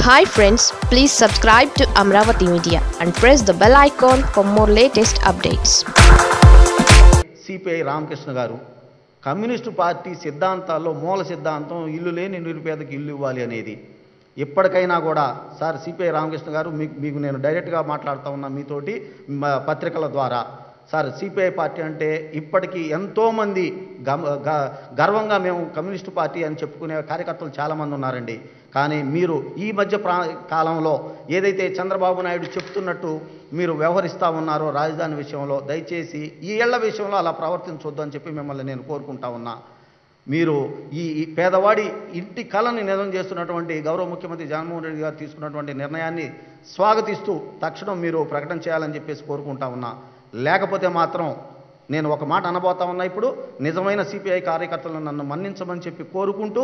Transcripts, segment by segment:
hi friends please subscribe to Amaravati media and press the bell icon for more latest updates CPI Ramakrishna గారు communist party సిద్ధాంతాల్లో మూల సిద్ధాంతం ఇల్లు లేని నిరుపేదకి ఇల్లు ఇవ్వాలి అనేది ఇప్పటికైనా కూడా సార్ సిపిఐ రామకృష్ణ గారు మీకు మీకు నేను డైరెక్ట్గా మాట్లాడుతూ ఉన్నా మీతోటి మ- పత్రికల ద్వారా సార్ సిపిఐ పార్టీ అంటే ఇప్పటికీ ఎంతోమంది గమ గ- గర్వంగా మేము కమ్యూనిస్టు పార్టీ అని చెప్పుకునే కార్యకర్తలు చాలామంది ఉన్నారండి కానీ మీరు ఈ మధ్య ప్రా కాలంలో ఏదైతే చంద్రబాబు నాయుడు చెప్తున్నట్టు మీరు వ్యవహరిస్తూ ఉన్నారో రాజధాని విషయంలో దయచేసి ఈ ఏళ్ల విషయంలో అలా ప్రవర్తించొద్దు అని చెప్పి మిమ్మల్ని నేను కోరుకుంటా ఉన్నా మీరు ఈ ఈ పేదవాడి ఇంటి కళని నిజం చేస్తున్నటువంటి గౌరవ ముఖ్యమంత్రి జగన్మోహన్ రెడ్డి గారు తీసుకున్నటువంటి నిర్ణయాన్ని స్వాగతిస్తూ తక్షణం మీరు ప్రకటన చేయాలని చెప్పేసి కోరుకుంటా ఉన్నా లేకపోతే మాత్రం నేను ఒక మాట అనబోతా ఉన్నా ఇప్పుడు నిజమైన సిపిఐ కార్యకర్తలను నన్ను మన్నించమని చెప్పి కోరుకుంటూ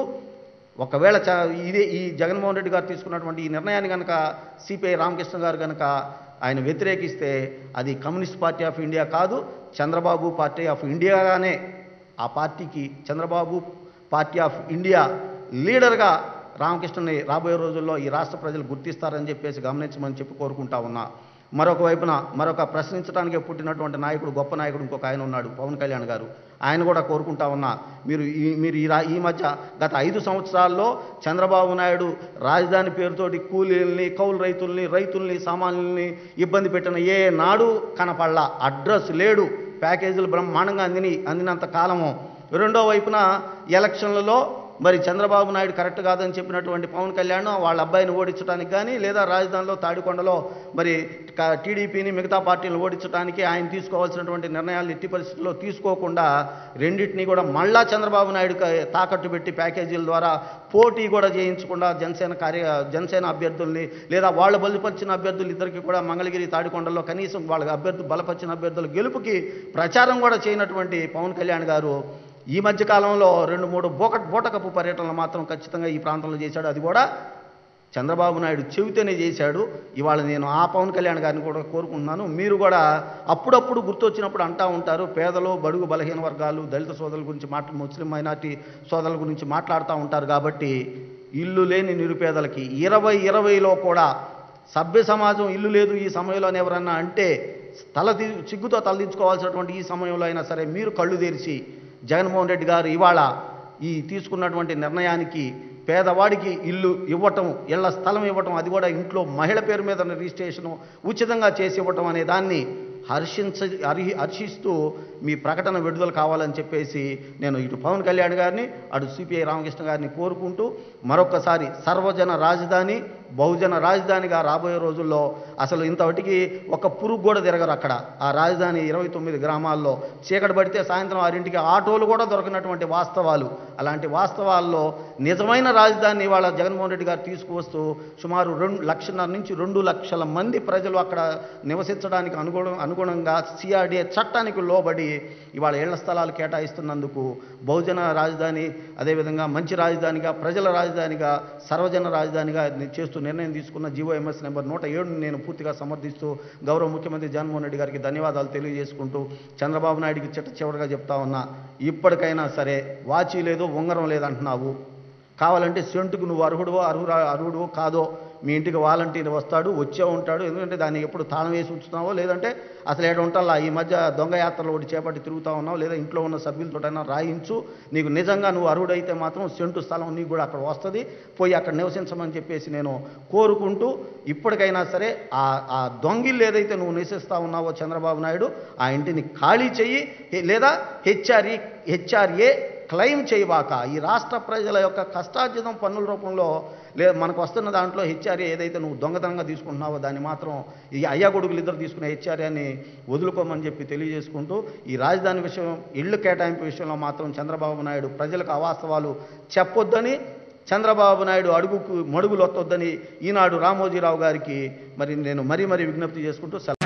ఒకవేళ చ ఇదే ఈ జగన్మోహన్ రెడ్డి గారు తీసుకున్నటువంటి ఈ నిర్ణయాన్ని కనుక సిపిఐ రామకృష్ణ గారు కనుక ఆయన వ్యతిరేకిస్తే అది కమ్యూనిస్ట్ పార్టీ ఆఫ్ ఇండియా కాదు చంద్రబాబు పార్టీ ఆఫ్ ఇండియాగానే ఆ పార్టీకి చంద్రబాబు పార్టీ ఆఫ్ ఇండియా లీడర్గా రామకృష్ణని రాబోయే రోజుల్లో ఈ రాష్ట్ర ప్రజలు గుర్తిస్తారని చెప్పేసి గమనించమని చెప్పి కోరుకుంటా ఉన్నా మరొక వైపున మరొక ప్రశ్నించడానికే పుట్టినటువంటి నాయకుడు గొప్ప నాయకుడు ఇంకొక ఆయన ఉన్నాడు పవన్ కళ్యాణ్ గారు ఆయన కూడా కోరుకుంటా ఉన్నా మీరు ఈ మీరు ఈ రా ఈ మధ్య గత ఐదు సంవత్సరాల్లో చంద్రబాబు నాయుడు రాజధాని పేరుతోటి కూలీల్ని కౌలు రైతుల్ని రైతుల్ని సామాన్యుల్ని ఇబ్బంది పెట్టిన ఏ నాడు కనపడలా అడ్రస్ లేడు ప్యాకేజీలు బ్రహ్మాండంగా అందిని అందినంత కాలము రెండో వైపున ఎలక్షన్లలో మరి చంద్రబాబు నాయుడు కరెక్ట్ కాదని చెప్పినటువంటి పవన్ కళ్యాణ్ వాళ్ళ అబ్బాయిని ఓడించడానికి కానీ లేదా రాజధానిలో తాడికొండలో మరి క- టీడీపీని మిగతా పార్టీలను ఓడించడానికి ఆయన తీసుకోవాల్సినటువంటి నిర్ణయాలు ఎట్టి పరిస్థితుల్లో తీసుకోకుండా రెండింటినీ కూడా మళ్ళా చంద్రబాబు నాయుడు తాకట్టు పెట్టి ప్యాకేజీల ద్వారా పోటీ కూడా చేయించకుండా జనసేన కార్య జనసేన అభ్యర్థుల్ని లేదా వాళ్ళు బలపరిచిన అభ్యర్థులు ఇద్దరికి కూడా మంగళగిరి తాడికొండలో కనీసం వాళ్ళ అభ్యర్థి బలపరిచిన అభ్యర్థుల గెలుపుకి ప్రచారం కూడా చేయనటువంటి పవన్ కళ్యాణ్ గారు ఈ మధ్య కాలంలో రెండు మూడు బోక బోటకపు పర్యటనలు మాత్రం ఖచ్చితంగా ఈ ప్రాంతంలో చేశాడు అది కూడా చంద్రబాబు నాయుడు చెబితేనే చేశాడు ఇవాళ నేను ఆ పవన్ కళ్యాణ్ గారిని కూడా కోరుకుంటున్నాను మీరు కూడా అప్పుడప్పుడు గుర్తొచ్చినప్పుడు అంటా ఉంటారు పేదలు బడుగు బలహీన వర్గాలు దళిత సోదరుల గురించి మాట్లా ముస్లిం మైనార్టీ సోదరుల గురించి మాట్లాడుతూ ఉంటారు కాబట్టి ఇల్లు లేని నిరుపేదలకి ఇరవై ఇరవైలో కూడా సభ్య సమాజం ఇల్లు లేదు ఈ సమయంలో అని ఎవరన్నా అంటే తల తీ- సిగ్గుతో తలదించుకోవాల్సినటువంటి ఈ సమయంలో అయినా సరే మీరు కళ్ళు తెరిచి జగన్మోహన్ రెడ్డి గారు ఇవాళ ఈ తీసుకున్నటువంటి నిర్ణయానికి పేదవాడికి ఇల్లు ఇవ్వటం ఇళ్ల స్థలం ఇవ్వటం అది కూడా ఇంట్లో మహిళ పేరు మీద రిజిస్ట్రేషను ఉచితంగా చేసి ఇవ్వటం అనే దాన్ని హర్షించ హరి హర్షిస్తూ మీ ప్రకటన విడుదల కావాలని చెప్పేసి నేను ఇటు పవన్ కళ్యాణ్ గారిని అటు సిపిఐ రామకృష్ణ గారిని కోరుకుంటూ మరొకసారి సర్వజన రాజధాని బహుజన రాజధానిగా రాబోయే రోజుల్లో అసలు ఇంతవటికి ఒక పురుగు కూడా తిరగరు అక్కడ ఆ రాజధాని ఇరవై తొమ్మిది గ్రామాల్లో చీకటి పడితే సాయంత్రం ఆరింటికి ఆటోలు కూడా దొరకనటువంటి వాస్తవాలు అలాంటి వాస్తవాల్లో నిజమైన రాజధాని ఇవాళ జగన్మోహన్ రెడ్డి గారు తీసుకువస్తూ సుమారు రెండు లక్షన్నర నుంచి రెండు లక్షల మంది ప్రజలు అక్కడ నివసించడానికి అనుగుణ అనుగుణంగా సిఆర్డీఏ చట్టానికి లోబడి ఇవాళ ఇళ్ల స్థలాలు కేటాయిస్తున్నందుకు బహుజన రాజధాని అదేవిధంగా మంచి రాజధానిగా ప్రజల రాజధానిగా సర్వజన రాజధానిగా ని- చేస్తూ నిర్ణయం తీసుకున్న జీవోఎంఎస్ నెంబర్ నూట ఏడుని నేను పూర్తిగా సమర్థిస్తూ గౌరవ ముఖ్యమంత్రి జగన్మోహన్ రెడ్డి గారికి ధన్యవాదాలు తెలియజేసుకుంటూ చంద్రబాబు నాయుడికి చిట్ట చివరిగా చెప్తా ఉన్నా ఇప్పటికైనా సరే వాచి లేదు ఉంగరం లేదంటున్నావు కావాలంటే సెంటుకు నువ్వు అర్హుడువో అర్హురా అర్హుడువో కాదో మీ ఇంటికి వాలంటీర్ వస్తాడు వచ్చే ఉంటాడు ఎందుకంటే దాన్ని ఎప్పుడు తాళం వేసి ఉంచుతున్నావో లేదంటే అసలు ఏడు ఉంటాలా ఈ మధ్య దొంగ యాత్రలు ఒకటి చేపట్టి తిరుగుతా ఉన్నావు లేదా ఇంట్లో ఉన్న సభ్యులతోటైనా రాయించు నీకు నిజంగా నువ్వు అర్హుడైతే మాత్రం సెంటు స్థలం నీకు కూడా అక్కడ వస్తుంది పోయి అక్కడ నివసించమని చెప్పేసి నేను కోరుకుంటూ ఇప్పటికైనా సరే ఆ ఆ దొంగిల్లు ఏదైతే నువ్వు నివసిస్తా ఉన్నావో చంద్రబాబు నాయుడు ఆ ఇంటిని ఖాళీ చెయ్యి హె- లేదా హెచ్ఆర్ఈ హెచ్ఆర్ఏ క్లెయిమ్ చేయబాక ఈ రాష్ట్ర ప్రజల యొక్క కష్టార్జితం పన్నుల రూపంలో లే మనకు వస్తున్న దాంట్లో హెచ్ఆర్ఏ ఏదైతే నువ్వు దొంగతనంగా తీసుకుంటున్నావో దాన్ని మాత్రం ఈ అయ్యా కొడుకులు ఇద్దరు తీసుకునే హెచ్ఆర్ఏని వదులుకోమని చెప్పి తెలియజేసుకుంటూ ఈ రాజధాని విషయం ఇళ్ళు కేటాయింపు విషయంలో మాత్రం చంద్రబాబు నాయుడు ప్రజలకు అవాస్తవాలు చెప్పొద్దని చంద్రబాబు నాయుడు అడుగుకు మడుగులు ఒత్తొద్దని ఈనాడు రామోజీరావు గారికి మరి నేను మరీ మరీ విజ్ఞప్తి చేసుకుంటూ సెలవు